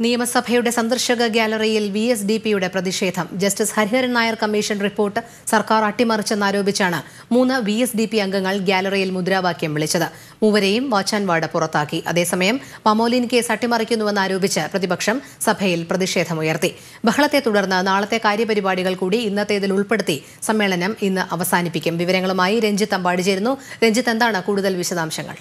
നിയമസഭയുടെ സന്ദർശക ഗ്യാലറിയിൽ V S D പിയുടെ പ്രതിഷേധം justice Hariharan Nair commission report സർക്കാർ അട്ടിമറിച്ചെന്നാരോപിച്ചാണ് മൂന്ന് വി എസ് ഡി പി അംഗങ്ങൾ ഗ്യാലറിയിൽ മുദ്രാവാക്യം വിളിച്ചത് മൂവരെയും വാച്ചാൻ വാർഡ് പുറത്താക്കി അതേസമയം പമോലിൻ കേസ് അട്ടിമറിക്കുന്നുവെന്നാരോപിച്ച് പ്രതിപക്ഷം സഭയിൽ പ്രതിഷേധമുയർത്തി ബഹളത്തെ തുടർന്ന് നാളത്തെ കാര്യപരിപാടികൾ കൂടി ഇന്നത്തേതിൽ ഉൾപ്പെടുത്തി സമ്മേളനം ഇന്ന് അവസാനിപ്പിക്കും വിവരങ്ങളുമായി രഞ്ജിത്ത് അമ്പാടി ചേരുന്നു രഞ്ജിത്ത് എന്താണ് കൂടുതൽ വിശദാംശങ്ങൾ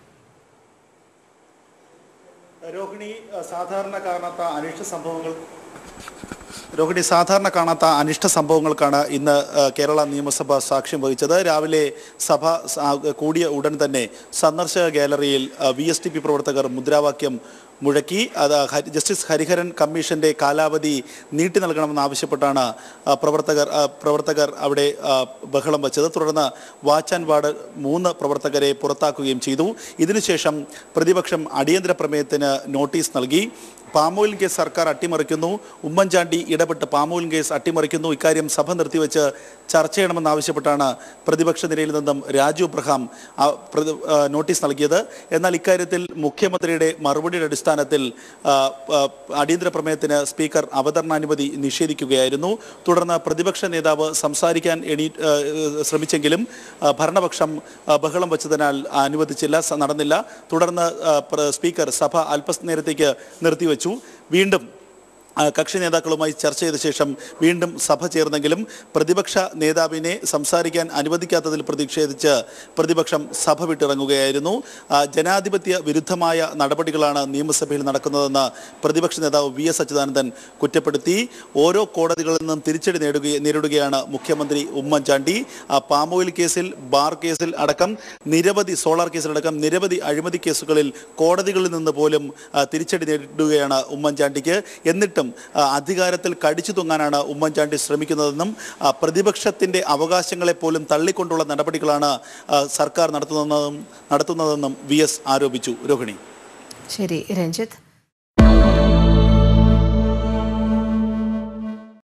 രോഹിണി അഹ് സാധാരണ കാണാത്ത അനിഷ്ട സംഭവങ്ങൾ രോഹിണി സാധാരണ കാണാത്ത അനിഷ്ട സംഭവങ്ങൾക്കാണ് ഇന്ന് അഹ് കേരള നിയമസഭ സാക്ഷ്യം വഹിച്ചത് രാവിലെ സഭ സ- കൂടിയ ഉടൻ തന്നെ സന്ദർശക ഗാലറിയിൽ വി എസ് ടി പി പ്രവർത്തകർ മുദ്രാവാക്യം മുഴക്കി അത് ഹരി- ജസ്റ്റിസ് ഹരിഹരൻ കമ്മീഷന്റെ കാലാവധി നീട്ടി നൽകണമെന്നാവശ്യപ്പെട്ടാണ് അഹ് പ്രവർത്തകർ അഹ് പ്രവർത്തകർ അവിടെ അഹ് ബഹളം വച്ചത് തുടർന്ന് വാച്ച് ആൻഡ് വാർഡ് മൂന്ന് പ്രവർത്തകരെ പുറത്താക്കുകയും ചെയ്തു ഇതിനുശേഷം പ്രതിപക്ഷം അടിയന്തര പ്രമേയത്തിന് നോട്ടീസ് നൽകി പാമോയിൽ കേസ് സർക്കാർ അട്ടിമറിക്കുന്നു ഉമ്മൻചാണ്ടി ഇടപെട്ട് പാമോയിൽ കേസ് അട്ടിമറിക്കുന്നു ഇക്കാര്യം സഭ നിർത്തിവെച്ച് ചർച്ച ചെയ്യണമെന്നാവശ്യപ്പെട്ടാണ് പ്രതിപക്ഷ നിരയിൽ നിന്നും രാജു അബ്രഹാം ആ, പ്രതി- ആ, നോട്ടീസ് നൽകിയത് എന്നാൽ ഇക്കാര്യത്തിൽ മുഖ്യമന്ത്രിയുടെ മറുപടിയുടെ അടിസ്ഥാനത്തിൽ ആ, ആ, അടിയന്തര പ്രമേയത്തിന് സ്പീക്കർ അവതരണാനുമതി നിഷേധിക്കുകയായിരുന്നു തുടർന്ന് പ്രതിപക്ഷ നേതാവ് സംസാരിക്കാൻ എണീ ആ, ശ്രമിച്ചെങ്കിലും ആ, ഭരണപക്ഷം ആ, ബഹളം വച്ചതിനാൽ അനുവദിച്ചില്ല സ- നടന്നില്ല തുടർന്ന് ആ, പ്ര- സ്പീക്കർ സഭ അല്പനേരത്തേക്ക് നിർത്തിവെച്ചു വീണ്ടും ആ, കക്ഷി നേതാക്കളുമായി ചർച്ച ചെയ്ത ശേഷം വീണ്ടും സഭ ചേർന്നെങ്കിലും പ്രതിപക്ഷ നേതാവിനെ സംസാരിക്കാൻ അനുവദിക്കാത്തതിൽ പ്രതിഷേധിച്ച് പ്രതിപക്ഷം സഭ വിട്ടിറങ്ങുകയായിരുന്നു ആ, ജനാധിപത്യ വിരുദ്ധമായ നടപടികളാണ് നിയമസഭയിൽ നടക്കുന്നതെന്ന് പ്രതിപക്ഷ നേതാവ് വി എസ് അച്യുതാനന്ദൻ കുറ്റപ്പെടുത്തി ഓരോ കോടതികളിൽ നിന്നും തിരിച്ചടി നേടുക നേരിടുകയാണ് മുഖ്യമന്ത്രി ഉമ്മൻചാണ്ടി ആ, പാമോയിൽ കേസിൽ ബാർ കേസിൽ അടക്കം നിരവധി സോളാർ കേസിലടക്കം നിരവധി അഴിമതി കേസുകളിൽ കോടതികളിൽ നിന്ന് പോലും ആ, തിരിച്ചടി നേരിടുകയാണ് ഉമ്മൻചാണ്ടിക്ക് എന്നിട്ടും ആ, അധികാരത്തിൽ കടിച്ചു തൂങ്ങാനാണ് ഉമ്മൻചാണ്ടി ശ്രമിക്കുന്നതെന്നും ആ, പ്രതിപക്ഷത്തിന്റെ അവകാശങ്ങളെ പോലും തള്ളിക്കൊണ്ടുള്ള നടപടികളാണ് ആ, സർക്കാർ നടത്തുന്നതെന്നും നടത്തുന്നതെന്നും വി എസ് ആരോപിച്ചു രോഹിണി ശരി രഞ്ജിത്ത്